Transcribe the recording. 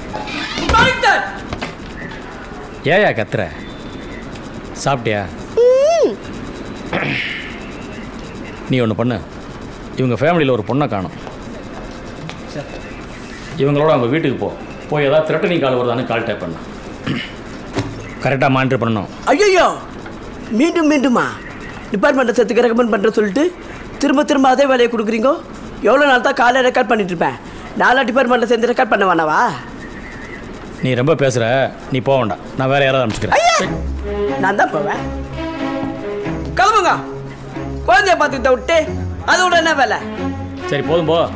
மாணிக்கன் ஏயா கத்துற சாப்பிட்டியா நீ ஒன்று பண்ணு இவங்க ஃபேமிலியில் ஒரு பொண்ணை காணும் இவங்களோட அவங்க வீட்டுக்கு போ போய் ஏதாவது த்ரெட்டனிங் கால் வருதான்னு கால் டேப் பண்ணு கரெக்டாக மானிட்டர் பண்ணணும் ஐயோ மீண்டும் மீண்டுமா டிபார்ட்மெண்ட்டை சேர்த்துக்க ரெக்கமெண்ட் பண்ணுற சொல்லிட்டு திரும்ப திரும்ப அதே வேலையை கொடுக்குறீங்க எவ்வளோ நாள் தான் காலையில் ரெக்கார்ட் பண்ணிட்டு இருப்பேன் நாலா டிபார்ட்மெண்ட்டில் சேர்ந்து ரெக்கார்ட் பண்ண வேணாவா நீ ரொம்ப பேசுகிற நீ போக வேண்டாம் நான் வேற யாராவது அனுப்பிச்சுக்கிறேன் நான் தான் போவேன் கிளம்புங்க குழந்தைய பார்த்துக்கிட்ட விட்டு அதோட என்ன வேலை சரி போதும் போ